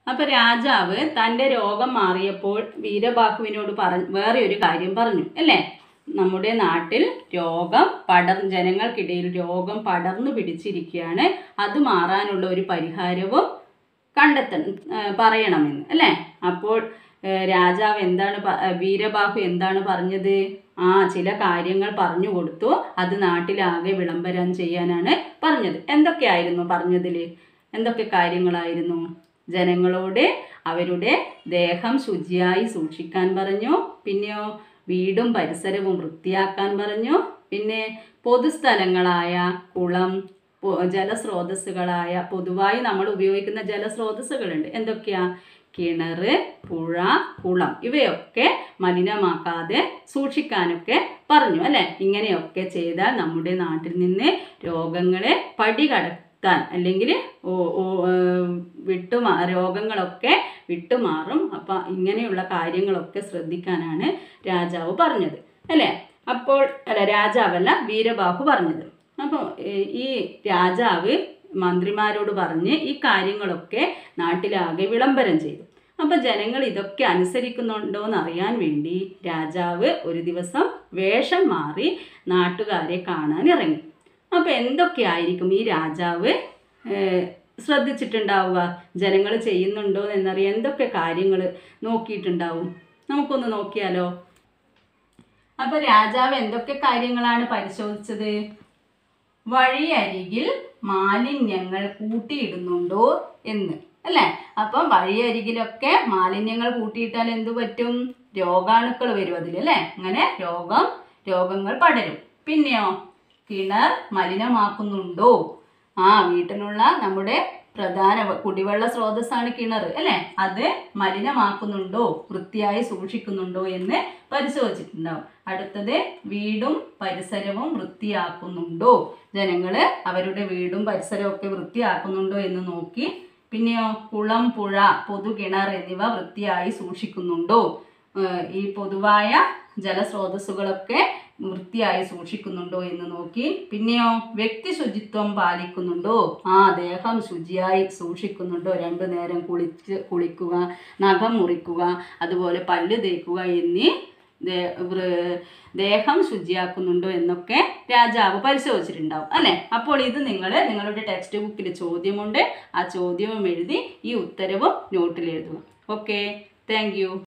അപ്പൊ രാജാവ് തന്റെ രോഗം മാറിയപ്പോൾ വീരബാഹുവിനോട് പറ വേറെ ഒരു കാര്യം പറഞ്ഞു അല്ലേ നമ്മുടെ നാട്ടിൽ രോഗം പടർ ജനങ്ങൾക്കിടയിൽ രോഗം പടർന്നു പിടിച്ചിരിക്കുകയാണ് അത് മാറാനുള്ള ഒരു പരിഹാരവും കണ്ടെത്ത പറയണമെന്ന് അല്ലേ അപ്പോൾ ഏഹ്, രാജാവ് എന്താണ് പ- ഏഹ്, വീരബാഹു എന്താണ് പറഞ്ഞത് ആ ചില കാര്യങ്ങൾ പറഞ്ഞു കൊടുത്തു അത് നാട്ടിലാകെ വിളംബരം ചെയ്യാനാണ് പറഞ്ഞത് എന്തൊക്കെയായിരുന്നു പറഞ്ഞതിൽ എന്തൊക്കെ കാര്യങ്ങളായിരുന്നു ജനങ്ങളോട് അവരുടെ ദേഹം ശുചിയായി സൂക്ഷിക്കാൻ പറഞ്ഞു പിന്നെയോ വീടും പരിസരവും വൃത്തിയാക്കാൻ പറഞ്ഞു പിന്നെ പൊതുസ്ഥലങ്ങളായ കുളം പൊ- ജലസ്രോതസ്സുകളായ പൊതുവായി നമ്മൾ ഉപയോഗിക്കുന്ന ജലസ്രോതസ്സുകളുണ്ട് എന്തൊക്കെയാ കിണറ് പുഴ കുളം ഇവയൊക്കെ മലിനമാക്കാതെ സൂക്ഷിക്കാനൊക്കെ പറഞ്ഞു അല്ലെ ഇങ്ങനെയൊക്കെ ചെയ്താൽ നമ്മുടെ നാട്ടിൽ നിന്ന് രോഗങ്ങളെ പടികടത്താൻ അല്ലെങ്കിൽ ഓ- ഓ- ഏം, വിട്ടുമാ രോഗങ്ങളൊക്കെ വിട്ടുമാറും അപ്പം ഇങ്ങനെയുള്ള കാര്യങ്ങളൊക്കെ ശ്രദ്ധിക്കാനാണ് രാജാവ് പറഞ്ഞത് അല്ലേ അപ്പോൾ അല്ല രാജാവല്ല വീരബാഹു പറഞ്ഞത് അപ്പോൾ ഈ രാജാവ് മന്ത്രിമാരോട് പറഞ്ഞ് ഈ കാര്യങ്ങളൊക്കെ നാട്ടിലാകെ വിളംബരം ചെയ്തു അപ്പം ജനങ്ങൾ ഇതൊക്കെ അനുസരിക്കുന്നുണ്ടോ എന്ന് അറിയാൻ വേണ്ടി രാജാവ് ഒരു ദിവസം വേഷം മാറി നാട്ടുകാരെ കാണാൻ ഇറങ്ങി അപ്പം എന്തൊക്കെയായിരിക്കും ഈ രാജാവ് ഏഹ്, ശ്രദ്ധിച്ചിട്ടുണ്ടാവുക ജനങ്ങൾ ചെയ്യുന്നുണ്ടോ എന്നറിയാൻ എന്തൊക്കെ കാര്യങ്ങൾ നോക്കിയിട്ടുണ്ടാവും നമുക്കൊന്ന് നോക്കിയാലോ അപ്പൊ രാജാവ് എന്തൊക്കെ കാര്യങ്ങളാണ് പരിശോധിച്ചത് വഴിയരികിൽ മാലിന്യങ്ങൾ കൂട്ടിയിടുന്നുണ്ടോ എന്ന് അല്ലേ അപ്പം വഴിയരികിലൊക്കെ മാലിന്യങ്ങൾ കൂട്ടിയിട്ടാൽ എന്തു പറ്റും രോഗാണുക്കൾ വരും അതിൽ അല്ലേ അങ്ങനെ രോഗം രോഗങ്ങൾ പടരും പിന്നെയോ കിണർ മലിനമാക്കുന്നുണ്ടോ ആ വീട്ടിലുള്ള നമ്മുടെ പ്രധാന വ- കുടിവെള്ള സ്രോതസ്സാണ് കിണർ അല്ലേ അത് മലിനമാക്കുന്നുണ്ടോ വൃത്തിയായി സൂക്ഷിക്കുന്നുണ്ടോ എന്ന് പരിശോധിച്ചിട്ടുണ്ടാവും അടുത്തത് വീടും പരിസരവും വൃത്തിയാക്കുന്നുണ്ടോ ജനങ്ങള് അവരുടെ വീടും പരിസരവും ഒക്കെ വൃത്തിയാക്കുന്നുണ്ടോ എന്ന് നോക്കി പിന്നെയോ കുളം പുഴ പൊതു കിണർ എന്നിവ വൃത്തിയായി സൂക്ഷിക്കുന്നുണ്ടോ ഏഹ് ഈ പൊതുവായ ജലസ്രോതസ്സുകളൊക്കെ വൃത്തിയായി സൂക്ഷിക്കുന്നുണ്ടോ എന്ന് നോക്കി പിന്നെയോ വ്യക്തി ശുചിത്വം പാലിക്കുന്നുണ്ടോ ആ ദേഹം ശുചിയായി സൂക്ഷിക്കുന്നുണ്ടോ രണ്ടു നേരം കുളിച്ച് കുളിക്കുക നഖം മുറിക്കുക അതുപോലെ പല്ല് തേക്കുക എന്നീ ദേ- വൃ- ദേഹം ശുചിയാക്കുന്നുണ്ടോ എന്നൊക്കെ രാജാവ് പരിശോധിച്ചിട്ടുണ്ടാവും അല്ലെ അപ്പോൾ ഇത് നിങ്ങൾ നിങ്ങളുടെ ടെക്സ്റ്റ് ബുക്കിൽ ചോദ്യമുണ്ട് ആ ചോദ്യവും എഴുതി ഈ ഉത്തരവും നോട്ടിൽ എഴുതുക ഓക്കെ താങ്ക് യു